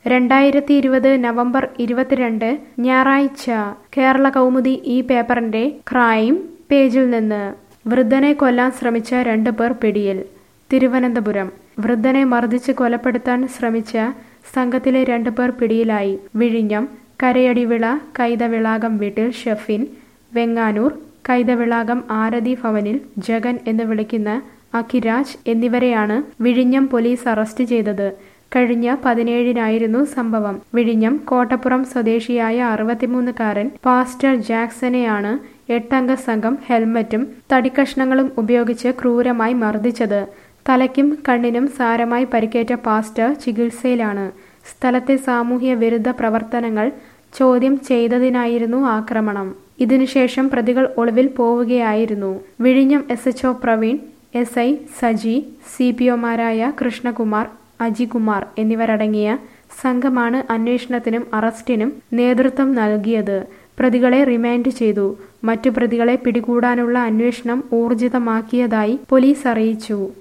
രണ്ടായിരത്തി ഇരുപത് നവംബർ ഇരുപത്തിരണ്ട് ഞായറാഴ്ച കേരള കൗമുദി ഈ പേപ്പറിന്റെ ക്രൈം പേജിൽ നിന്ന് വൃദ്ധനെ കൊല്ലാൻ ശ്രമിച്ച രണ്ടു പേർ പിടിയിൽ തിരുവനന്തപുരം വൃദ്ധനെ മർദ്ദിച്ച് കൊലപ്പെടുത്താൻ ശ്രമിച്ച സംഘത്തിലെ രണ്ടു പേർ പിടിയിലായി വിഴിഞ്ഞം കരയടിവിള കൈതവിളാകം വീട്ടിൽ ഷെഫിൻ വെങ്ങാനൂർ കൈതവിളാകം ആരതി ഭവനിൽ ജഗൻ എന്ന് വിളിക്കുന്ന അഖിരാജ് എന്നിവരെയാണ് വിഴിഞ്ഞം പോലീസ് അറസ്റ്റ് ചെയ്തത് കഴിഞ്ഞ പതിനേഴിനായിരുന്നു സംഭവം വിഴിഞ്ഞം കോട്ടപ്പുറം സ്വദേശിയായ അറുപത്തിമൂന്നുകാരൻ പാസ്റ്റർ ജാക്സനെയാണ് എട്ടംഗ സംഘം ഹെൽമറ്റും തടിക്കഷ്ണങ്ങളും ഉപയോഗിച്ച് ക്രൂരമായി മർദ്ദിച്ചത് തലയ്ക്കും കണ്ണിനും സാരമായി പരിക്കേറ്റ പാസ്റ്റർ ചികിത്സയിലാണ് സ്ഥലത്തെ സാമൂഹ്യ വിരുദ്ധ പ്രവർത്തനങ്ങൾ ചോദ്യം ചെയ്തതിനായിരുന്നു ആക്രമണം ഇതിനുശേഷം പ്രതികൾ ഒളിവിൽ പോവുകയായിരുന്നു വിഴിഞ്ഞം S HO Praveen S I Saji C P ഒമാരായ കൃഷ്ണകുമാർ അജികുമാർ എന്നിവരടങ്ങിയ സംഘമാണ് അന്വേഷണത്തിനും അറസ്റ്റിനും നേതൃത്വം നൽകിയത് പ്രതികളെ റിമാൻഡ് ചെയ്തു മറ്റു പ്രതികളെ പിടികൂടാനുള്ള അന്വേഷണം ഊർജിതമാക്കിയതായി പോലീസ് അറിയിച്ചു